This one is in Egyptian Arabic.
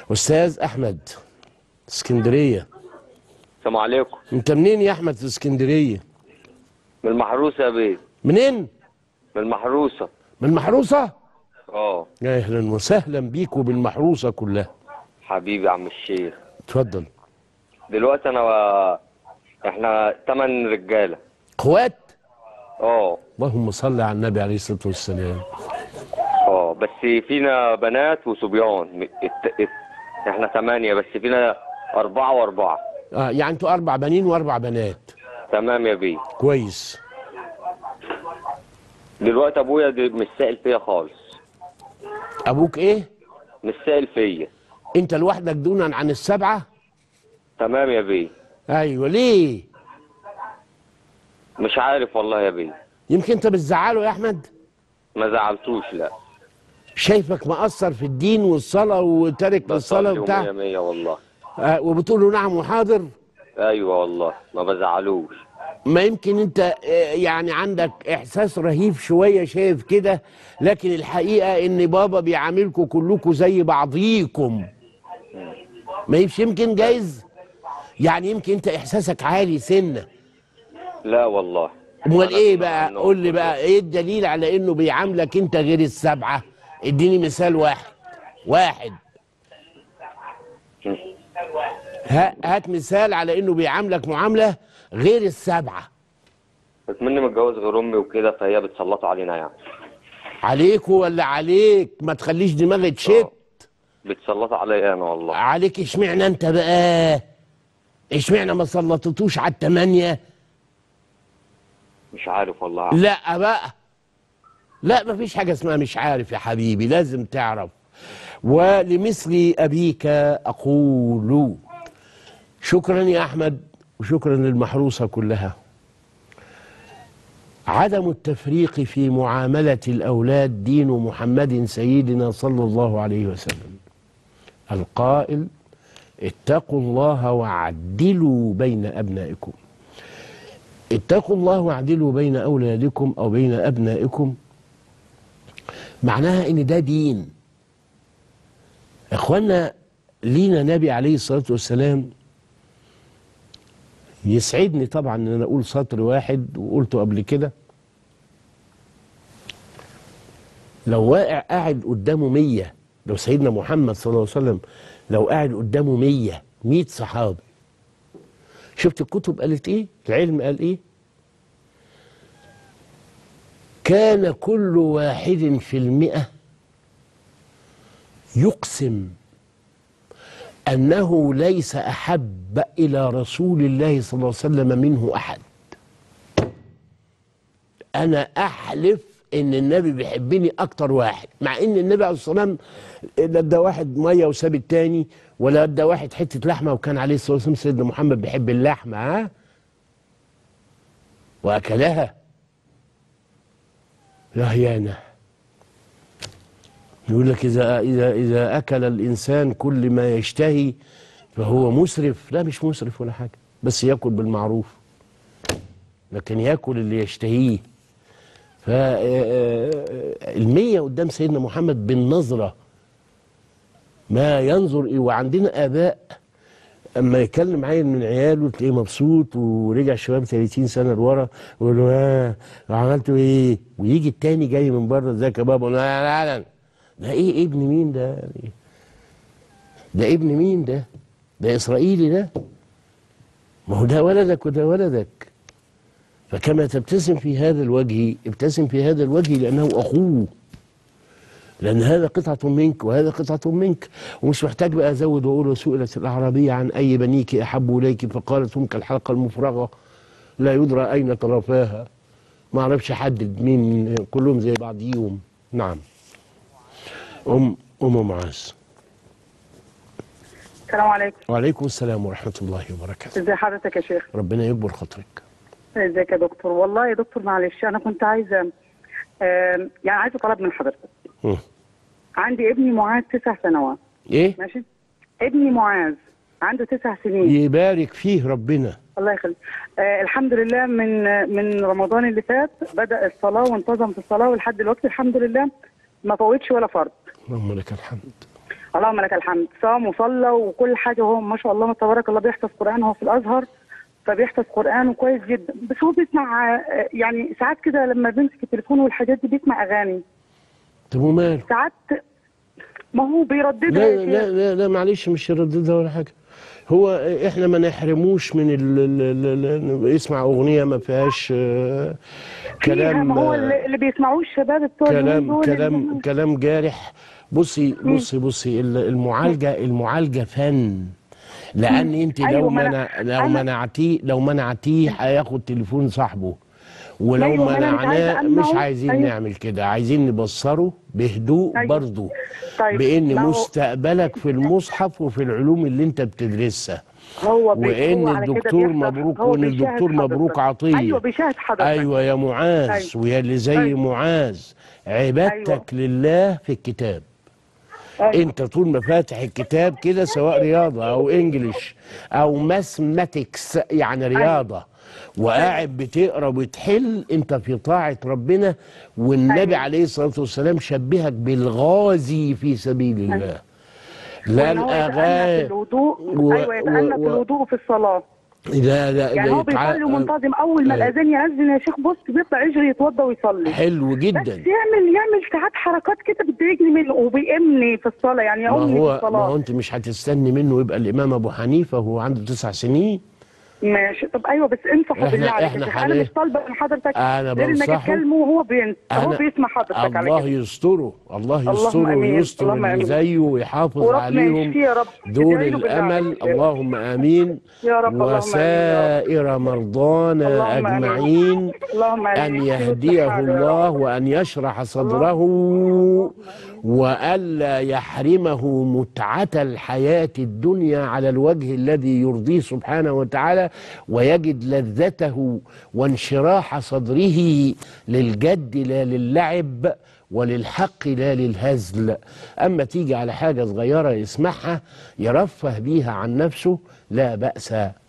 استاذ احمد اسكندريه السلام عليكم انت منين يا احمد في اسكندريه من المحروسه يا بيه منين من المحروسه من المحروسه اه اهلا وسهلا بيك وبالمحروسه كلها حبيبي يا عم الشيخ اتفضل دلوقتي انا و... احنا تمن رجاله اخوات اه اللهم صل على النبي عليه الصلاه والسلام اه بس فينا بنات وصبيان م- الت... الت... احنا ثمانية بس فينا أربعة وأربعة اه يعني انتوا اربع بنين واربع بنات تمام يا بيه كويس دلوقتي أبويا د- مش سائل فيا خالص ابوك ايه مش سائل فيا انت لوحدك دونا عن السبعه تمام يا بيه ايوه ليه مش عارف والله يا بيه يمكن انت بتزعله يا احمد ما زعلتوش لا شايفك مقصر في الدين والصلاه وتارك للصلاه بصلي وبتاع ومية مية والله آه وبتقول له نعم وحاضر أيوة والله ما بزعلوش ما يمكن انت آه، يعني عندك احساس رهيب شويه شايف كده لكن الحقيقه ان بابا بيعاملكم كلكم زي بعضيكم ما يمش يمكن جايز يعني يمكن انت احساسك عالي سنه لا والله امال أنا ايه أسمع بقى عنهم قول لي كلهم. بقى ايه الدليل على انه بيعاملك انت غير السبعه اديني مثال واحد واحد ها- هات مثال على انه بيعاملك معامله غير السبعه اتمنى متجوز غير امي وكده فهي بتسلطوا علينا يعني عليكوا ولا عليك ما تخليش دماغي تشت بتسلطوا عليا انا والله عليك اشمعنى انت بقى اشمعنى ما سلطتوش على التمانية مش عارف والله لا بقى لا ما فيش حاجة اسمها مش عارف يا حبيبي لازم تعرف ولمثل أبيك أقول شكرا يا أحمد وشكرا للمحروسة كلها عدم التفريق في معاملة الأولاد دين محمد سيدنا صلى الله عليه وسلم القائل اتقوا الله واعدلوا بين أبنائكم اتقوا الله واعدلوا بين أولادكم أو بين أبنائكم معناها إن ده دين إخوانا لينا نبي عليه الصلاة والسلام يسعدني طبعا ان انا اقول سطر واحد وقلته قبل كده لو واقع قاعد قدامه مية لو سيدنا محمد صلى الله عليه وسلم لو قاعد قدامه مية مية صحابي شفت الكتب قالت ايه العلم قال ايه كان كل واحد في المئة يقسم أنه ليس أحب إلى رسول الله صلى الله عليه وسلم منه أحد أنا أحلف إن النبي بيحبني أكتر واحد مع إن النبي عليه الصلاة والسلام لا ادى واحد مية وساب التاني ولا ادى واحد حتة لحمة وكان عليه الصلاة والسلام سيدنا محمد بيحب اللحمة ها وأكلها رهيانة يقول لك إذا إذا إذا أكل الإنسان كل ما يشتهي فهو مسرف لا مش مسرف ولا حاجة بس ياكل بالمعروف لكن ياكل اللي يشتهيه فالمية قدام سيدنا محمد بالنظرة ما ينظر إيه وعندنا آباء اما يكلم عيل من عياله تلاقيه مبسوط ورجع شباب 30 سنه لورا ويقول له ها عملتوا ايه؟ ويجي التاني جاي من بره ازيك يا بابا يقول له لا لا لا ده ايه ابن مين ده؟ يعني ده ابن مين ده؟ ده اسرائيلي ده؟ ما هو ده ولدك وده ولدك فكما تبتسم في هذا الوجه ابتسم في هذا الوجه لانه اخوه لأن هذا قطعة منك وهذا قطعة منك ومش محتاج بقى أزود وأقول وسئلت الأعرابية عن أي بنيك أحب إليك فقالت هم كالحلقة المفرغة لا يدرى أين طرفاها ما أعرفش أحدد مين كلهم زي بعضيهم نعم أم أم معاذ السلام عليكم وعليكم السلام ورحمة الله وبركاته ازي حضرتك يا شيخ ربنا يكبر خاطرك ازيك يا دكتور والله يا دكتور معلش انا كنت عايزه آم، يعني عايزه طلب من حضرتك مم. عندي ابني معاذ تسع سنوات إيه ماشي ابني معاذ عنده تسع سنين يبارك فيه ربنا الله يخليك آه الحمد لله من من رمضان اللي فات بدا الصلاه وانتظم في الصلاه ولحد دلوقتي الحمد لله ما فوتش ولا فرض اللهم لك الحمد اللهم لك الحمد صام وصلى وكل حاجه وهو ما شاء الله تبارك الله بيحفظ قران هو في الازهر فبيحفظ قران وكويس جدا بس هو بيسمع آه، يعني ساعات كده لما بيمسك التليفون والحاجات دي بيسمع اغاني طب وماله ساعات ما هو بيرددها لا يا شيخ. لا لا, لا معلش مش يرددها ولا حاجه هو احنا ما نحرموش من ال ال ال ال يسمع اغنيه ما فيهاش آه، فيها كلام ما هو آه، اللي اللي بيسمعوه الشباب بتوع اليومين كلام دول كلام كلام جارح بصي بصي بصي ال- المعالجه المعالجه فن لان انت لو أيوة، ما منع أنا- لو أنا- منعتيه لو منعتيه هياخد تليفون صاحبه ولو أيوة، ما أنا مش منعناه عايزة مش أمنعه. عايزين أيوة. نعمل كده عايزين نبصره بهدوء أيوة. برضه طيب، بان ما هو- مستقبلك في المصحف وفي العلوم اللي انت بتدرسها هو بي- وان هو على كده الدكتور بيحضر. مبروك هو وان بيشاهد الدكتور مبروك حضرتك. عطيه ايوه بيشاهد حضرتك ايوه يا معاذ أيوة. ويا اللي زي أيوة. معاذ عبادتك لله في الكتاب أيوة. انت طول ما فاتح الكتاب كده سواء رياضه او انجليش او ماثماتكس يعني رياضه وقاعد بتقرا وتحل انت في طاعه ربنا والنبي أيوة. عليه الصلاه والسلام شبهك بالغازي في سبيل الله لا وإن هو يتأنى في الاغاني الوضوء و- ايوه يتأنى و- في الوضوء في الصلاه لا لا يعني لا هو يتع- بيصلي منتظم اول ما أيوة. الاذان يأذن يا شيخ بص بيطلع يجري يتوضى ويصلي حلو بس جدا يعمل يعمل ساعات حركات كده بتضايقني منه وبيأمني في الصلاه يعني ما يأمني في هو ما الصلاه هو انت مش هتستني منه يبقى الامام ابو حنيفه وهو عنده تسع سنين ماشي طب ايوه بس انصحه إحنا- بالله عليك إحنا يا شيخ. حاليا- انا مش طالبه من حضرتك أنا غير انك بنصحه. تكلمه وهو بينسى هو أنا- بيسمع حضرتك على الله كده يستره الله اللهم يستره آمين. ويستر اللهم اللي آمين. زيه ويحافظ وربنا عليهم يشفيه يا رب. دول ادعي له بالله الامل عليك. اللهم امين يا رب، اللهم آمين يا رب. وسائر مرضانا اللهم آمين. اجمعين اللهم آمين. ان يشفيه يهديه ويصلحه يا الله رب. وان يشرح صدره والا يحرمه متعه الحياه الدنيا على الوجه الذي يرضيه سبحانه وتعالى ويجد لذته وانشراح صدره للجد لا للعب وللحق لا للهزل اما تيجي على حاجه صغيره يسمعها يرفه بيها عن نفسه لا باس